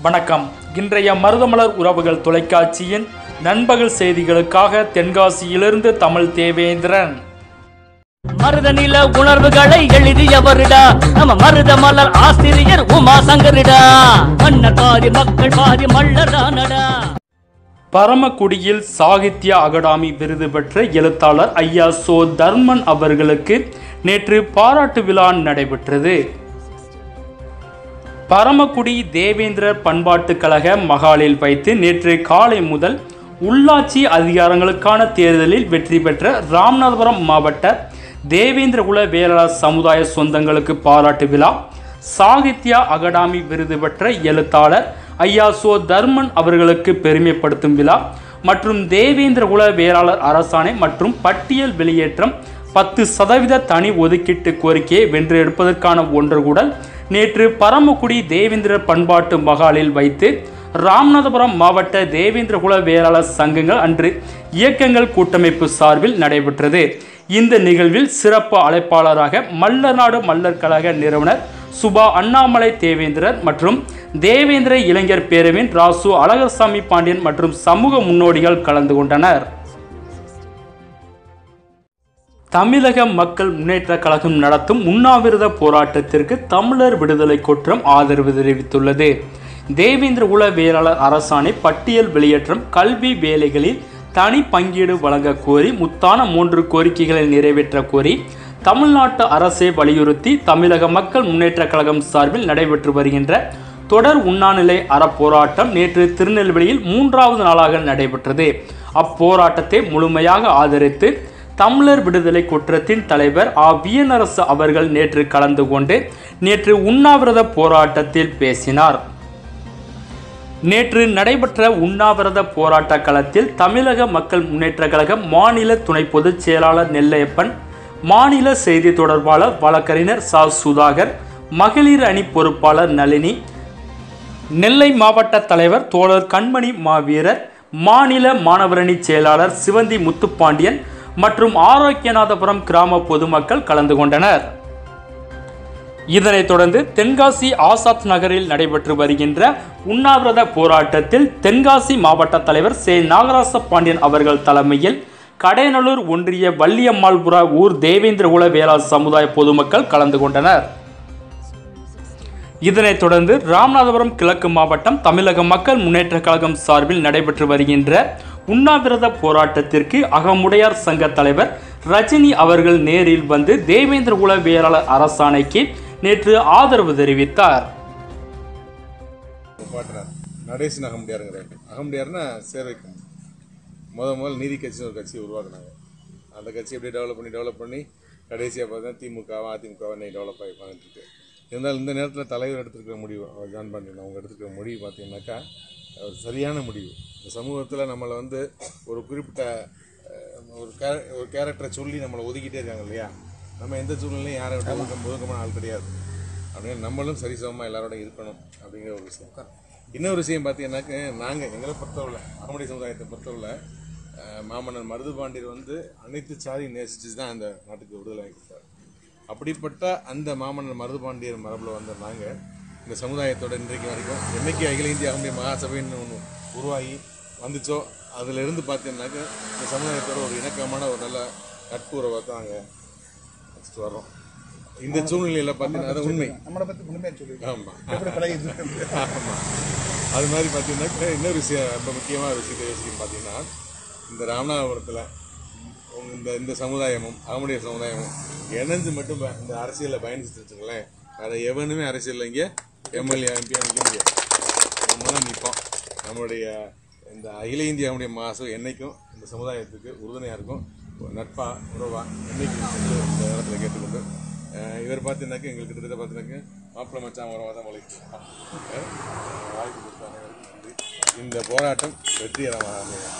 வணக்கம் இன்றைய மருதமலர் உறவுகள் தொலைக்காட்சியின் நண்பகல் செய்திகளுக்காக தென்காசியிலிருந்து தமிழ் தேவேந்திரன் மருத நில உணர்வுகளை எழுதியவருடா நம்ம மருத மலர் ஆசிரியர் உமா சங்கரிடா மன்னர் பாதி மக்கள் பாதி மல்லரானடா பரமக்குடியில் சாகித்ய அகாடமி விருது பெற்ற எழுத்தாளர் ஐயா சோ தர்மன் அவர்களுக்கு நேற்று பாராட்டு விழா நடைபெற்றது பரமக்குடி தேவேந்திரர் பண்பாட்டுக் கழக மகாலில் வைத்து நேற்று காலை முதல் உள்ளாட்சி அதிகாரங்களுக்கான தேர்தலில் வெற்றி பெற்ற ராமநாதபுரம் மாவட்ட தேவேந்திரகுல வேளாளர் சமுதாய சொந்தங்களுக்கு பாராட்டு விழா சாகித்யா அகாடமி விருது பெற்ற எழுத்தாளர் ஐயா சோ தர்மன் அவர்களுக்கு பெருமைப்படுத்தும் விழா மற்றும் தேவேந்திரகுல வேளாளர் அரசாணை மற்றும் பட்டியல் வெளியேற்றம் பத்து சதவீத தனி ஒதுக்கீட்டு கோரிக்கையை வென்று எடுப்பதற்கான ஒன்று கூடல் நேற்று பரமக்குடி தேவேந்திர பண்பாட்டு மகாலில் வைத்து ராமநாதபுரம் மாவட்ட தேவேந்திரகுல வேளாளர் சங்கங்கள் அன்று இயக்கங்கள் கூட்டமைப்பு சார்பில் நடைபெற்றது இந்த நிகழ்வில் சிறப்பு அழைப்பாளராக மல்லர்நாடு மல்லர் கழக நிறுவனர் சுபா அண்ணாமலை தேவேந்திரர் மற்றும் தேவேந்திர இளைஞர் பேரவின் ராசு அழகர்சாமி பாண்டியன் மற்றும் சமூக முன்னோடிகள் கலந்து கொண்டனர் தமிழக மக்கள் முன்னேற்ற கழகம் நடத்தும் உண்ணாவிரத போராட்டத்திற்கு தமிழர் விடுதலை குற்றம் ஆதரவு தெரிவித்துள்ளது தேவேந்திர உல வேளாளர் அரசாணை பட்டியல் வெளியேற்றம் கல்வி வேலைகளில் தனி பங்கீடு வழங்க கோரி முத்தான மூன்று கோரிக்கைகளை நிறைவேற்ற கோரி தமிழ்நாட்டு அரசை வலியுறுத்தி தமிழக மக்கள் முன்னேற்ற கழகம் சார்பில் நடைபெற்று வருகின்ற தொடர் உண்ணாநிலை அறப்போராட்டம் நேற்று திருநெல்வேலியில் மூன்றாவது நாளாக நடைபெற்றது அப்போராட்டத்தை முழுமையாக ஆதரித்து தமிழர் விடுதலை குற்றத்தின் தலைவர் ஆ வியனரசு அவர்கள் நேற்று கலந்து கொண்டு நேற்று உண்ணாவிரத போராட்டத்தில் பேசினார் நேற்று நடைபெற்ற உண்ணாவிரத போராட்ட களத்தில் தமிழக மக்கள் முன்னேற்ற கழக மாநில துணை பொதுச் செயலாளர் நெல்லையப்பன் மாநில செய்தி தொடர்பாளர் வழக்கறிஞர் சா சுதாகர் மகளிர் அணி பொறுப்பாளர் நளினி நெல்லை மாவட்ட தலைவர் தோழர் கண்மணி மாவீரர் மாநில மாணவரணி செயலாளர் சிவந்தி முத்துப்பாண்டியன் மற்றும் ஆரோக்கியநாதபுரம் கிராம பொதுமக்கள் கலந்து கொண்டனர் இதனைத் தொடர்ந்து தென்காசி ஆசாத் நகரில் நடைபெற்று வருகின்ற உண்ணாவிரத போராட்டத்தில் தென்காசி மாவட்ட தலைவர் சே நாகராச பாண்டியன் அவர்கள் தலைமையில் கடையநல்லூர் ஒன்றிய வள்ளியம்மாள்புர ஊர் தேவேந்திரகுல வேளாண் சமுதாய பொதுமக்கள் கலந்து கொண்டனர் இதனைத் தொடர்ந்து ராமநாதபுரம் கிழக்கு மாவட்டம் தமிழக மக்கள் முன்னேற்ற கழகம் சார்பில் நடைபெற்று வருகின்ற உண்ணாவிரத போராட்டத்திற்கு அகமுடையார் சங்க தலைவர் ரஜினி அவர்கள் நேரில் வந்து தேவேந்திர குல வேளாளர் அரசாணைக்கு நேற்று ஆதரவு தெரிவித்தார் பாட்டுறார் நடேசன் அகமுடியாருங்கிறாரு அகமுடியாருன்னா சேவைக்கும் முத முதல் நீதி கட்சின்னு ஒரு கட்சியை உருவாக்குனாங்க அந்த கட்சி எப்படி டெவலப் பண்ணி டெவலப் பண்ணி கடைசியாக பார்த்தா திமுகவா அதிமுகவா இன்னைக்கு டெவலப் ஆகி வந்துட்டு இருக்கு இருந்தாலும் இந்த நேரத்தில் தலைவர் எடுத்துருக்கிற முடிவு அவர் ஜான் பாண்டியன் அவங்க எடுத்துக்கிற முடிவு பார்த்தீங்கன்னாக்கா ஒரு சரியான முடிவு இந்த சமூகத்தில் நம்மளை வந்து ஒரு குறிப்பிட்ட அஹ், ஒரு கேர ஒரு கேரக்டரை சொல்லி நம்மளை ஒதுக்கிட்டே இருக்காங்க இல்லையா நம்ம எந்த சூழ்நிலையும் யாரை விட்டு ஒதுக்கம் ஒதுக்கமான ஆள் கிடையாது அப்படின்னு நம்மளும் சரிசமமாக எல்லாரோட இருக்கணும் அப்படிங்கிற ஒரு விஷயம் இன்னொரு விஷயம் பார்த்தீங்கன்னாக்க நாங்கள் எங்களை பொறுத்தவரை அகமடி சமுதாயத்தை பொறுத்தவரை அஹ், மாமன்னர் மருதுபாண்டியர் வந்து அனைத்து சாதியும் நேசிச்சு தான் அந்த நாட்டுக்கு விடுதலை வாங்கி கொடுத்தார் அப்படிப்பட்ட அந்த மாமன்னர் மருதுபாண்டியர் மரபில் வந்த நாங்கள் இந்த சமுதாயத்தோட இன்றைக்கு வரைக்கும் என்னைக்கு அகில இந்திய அகமடி மகாசபைன்னு ஒன்று உருவாகி வந்துச்சோ அதுல இருந்து பார்த்தீங்கன்னாக்க இந்த சமுதாயத்தோட ஒரு இணக்கமான ஒரு நல்ல நட்புறவை தான் நாங்கள் வச்சுட்டு வர்றோம் இந்த சூழ்நிலையில் பார்த்தீங்கன்னா அது உண்மை நம்மளை பத்தி உண்மையை சொல்லி ஆமா எப்படி பழகிது ஆமா அது மாதிரி பார்த்தீங்கன்னா இன்னொரு விஷயம் ரொம்ப முக்கியமான ஒரு விஷயத்தை யோசிக்கும் பார்த்தீங்கன்னா இந்த ராமநாதபுரத்தில் உங்க இந்த இந்த சமுதாயமும் அகமுடைய சமுதாயமும் இணைஞ்சு மட்டும் ப- இந்த அரசியலில் பயணிச்சுட்டு வச்சுங்களேன் அதை எவனுமே அரசியலில் இங்கே எம்எல்ஏ எம்பியாக நிற்க முடியாது நம்ம தான் நிற்போம் நம்மளுடைய இந்த அகில இந்திய அகமுடைய மாசம் என்னைக்கும் இந்த சமுதாயத்துக்கு உறுதுணையாக இருக்கும் ஒரு நட்பா உறவா என்னைக்கும் என்று இந்த நேரத்தில் கேட்டுக்கொண்டு அஹ் இவர் பார்த்தீங்கன்னாக்க எங்களுக்கு கிட்டத்தட்ட பார்த்தீங்கன்னாக்க மாப்பிள்ளை மச்சான் உறவாக தான் உழைக்கும் அஹ் வாய்ப்பு கொடுத்த அனைவருக்கும் நன்றி இந்த போராட்டம் வெற்றிகரமாக அமையும்.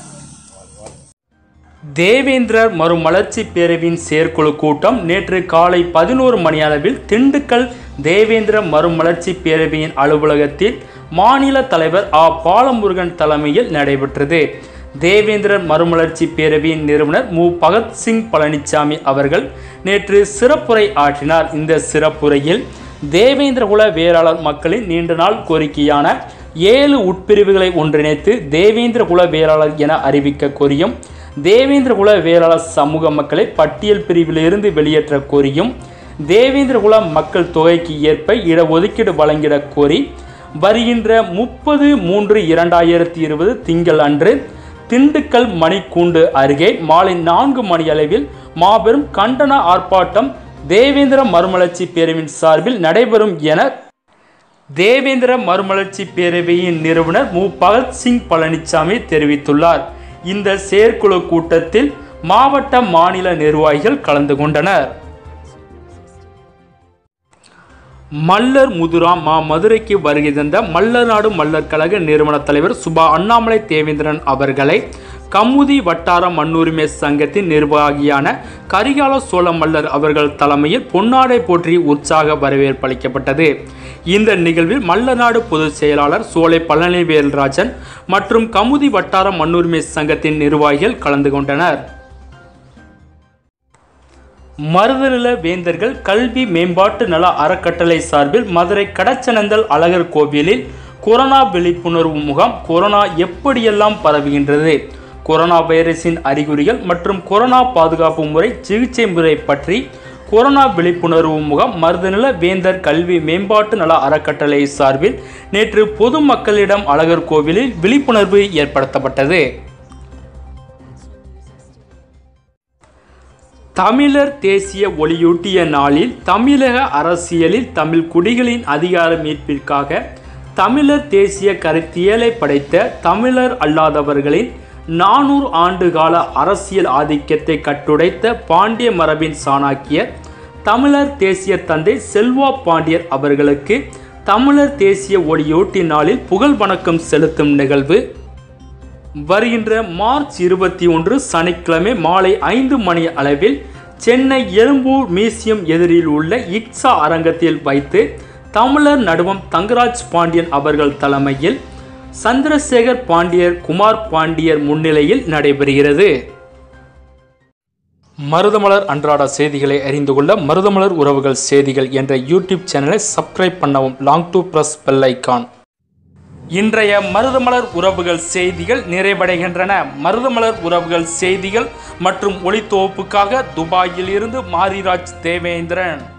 தேவேந்திரர் மறுமலர்ச்சி பேரவையின் செயற்குழு கூட்டம் நேற்று காலை பதினோரு மணி அளவில் திண்டுக்கல் தேவேந்திர மறுமலர்ச்சி பேரவையின் அலுவலகத்தில் மாநில தலைவர் ஆ பாலமுருகன் தலைமையில் நடைபெற்றது தேவேந்திரர் மறுமலர்ச்சி பேரவையின் நிறுவனர் மு பகத்சிங் பழனிசாமி அவர்கள் நேற்று சிறப்புரை ஆற்றினார் இந்த சிறப்புரையில் தேவேந்திரகுல வேளாளர் மக்களின் நீண்ட நாள் கோரிக்கையான ஏழு உட்பிரிவுகளை ஒன்றிணைத்து தேவேந்திர குல வேளாளர் என அறிவிக்க கோரியும் தேவேந்திர குல வேளாளர் சமூக மக்களை பட்டியல் பிரிவிலிருந்து வெளியேற்ற கோரியும் தேவேந்திர குல மக்கள் தொகைக்கு ஏற்ப இடஒதுக்கீடு வழங்கிட கோரி வருகின்ற முப்பது மூன்று இரண்டாயிரத்தி இருபது திங்கள் அன்று திண்டுக்கல் மணிக்கூண்டு அருகே மாலை நான்கு மணி அளவில் மாபெரும் கண்டன ஆர்ப்பாட்டம் தேவேந்திர மறுமலர்ச்சி பேரவின் சார்பில் நடைபெறும் என தேவேந்திர மறுமலர்ச்சி பேரவையின் நிறுவனர் மு பகத்சிங் பழனிசாமி தெரிவித்துள்ளார் இந்த செயற்குழு கூட்டத்தில் மாவட்ட மாநில நிர்வாகிகள் கலந்து கொண்டனர் மல்லர் முதுராம் மா மதுரைக்கு வருகை தந்த மல்லர் நாடு மல்லர் கழக நிறுவன தலைவர் சுபா அண்ணாமலை தேவேந்திரன் அவர்களை கமுதி வட்டார மண்ணுரிமை சங்கத்தின் நிர்வாகியான கரிகால சோழ மல்லர் அவர்கள் தலைமையில் பொன்னாடை போற்றி உற்சாக வரவேற்பு அளிக்கப்பட்டது இந்த நிகழ்வில் மல்லநாடு பொதுச் செயலாளர் சோலை பழனிவேல்ராஜன் மற்றும் கமுதி வட்டார மண்ணுரிமை சங்கத்தின் நிர்வாகிகள் கலந்து கொண்டனர் மருதநில வேந்தர்கள் கல்வி மேம்பாட்டு நல அறக்கட்டளை சார்பில் மதுரை கடச்சனந்தல் அழகர் கோவிலில் கொரோனா விழிப்புணர்வு முகாம் கொரோனா எப்படியெல்லாம் பரவுகின்றது கொரோனா வைரஸின் அறிகுறிகள் மற்றும் கொரோனா பாதுகாப்பு முறை சிகிச்சை முறை பற்றி கொரோனா விழிப்புணர்வு முகாம் மருதநில வேந்தர் கல்வி மேம்பாட்டு நல அறக்கட்டளை சார்பில் நேற்று பொதுமக்களிடம் அழகர் கோவிலில் விழிப்புணர்வு ஏற்படுத்தப்பட்டது தமிழர் தேசிய ஒளியூட்டிய நாளில் தமிழக அரசியலில் தமிழ் குடிகளின் அதிகார மீட்பிற்காக தமிழர் தேசிய கருத்தியலை படைத்த தமிழர் அல்லாதவர்களின் நானூறு ஆண்டு கால அரசியல் ஆதிக்கத்தை கட்டுடைத்த பாண்டிய மரபின் சாணக்கியர் தமிழர் தேசிய தந்தை செல்வா பாண்டியர் அவர்களுக்கு தமிழர் தேசிய ஒளியூட்டி நாளில் புகழ் வணக்கம் செலுத்தும் நிகழ்வு வருகின்ற மார்ச் இருபத்தி ஒன்று சனிக்கிழமை மாலை ஐந்து மணி அளவில் சென்னை எழும்பூர் மியூசியம் எதிரில் உள்ள இக்ஸா அரங்கத்தில் வைத்து தமிழர் நடுவம் தங்கராஜ் பாண்டியன் அவர்கள் தலைமையில் சந்திரசேகர் பாண்டியர் குமார் பாண்டியர் முன்னிலையில் நடைபெறுகிறது மருதமலர் அன்றாட செய்திகளை அறிந்து கொள்ள மருதமலர் உறவுகள் செய்திகள் என்ற யூடியூப் சேனலை சப்ஸ்கிரைப் பண்ணவும் long to press bell icon இன்றைய மருதமலர் உறவுகள் செய்திகள் நிறைவடைகின்றன மருதமலர் உறவுகள் செய்திகள் மற்றும் ஒளித்தொகுப்புக்காக துபாயில் இருந்து மாரிராஜ் தேவேந்திரன்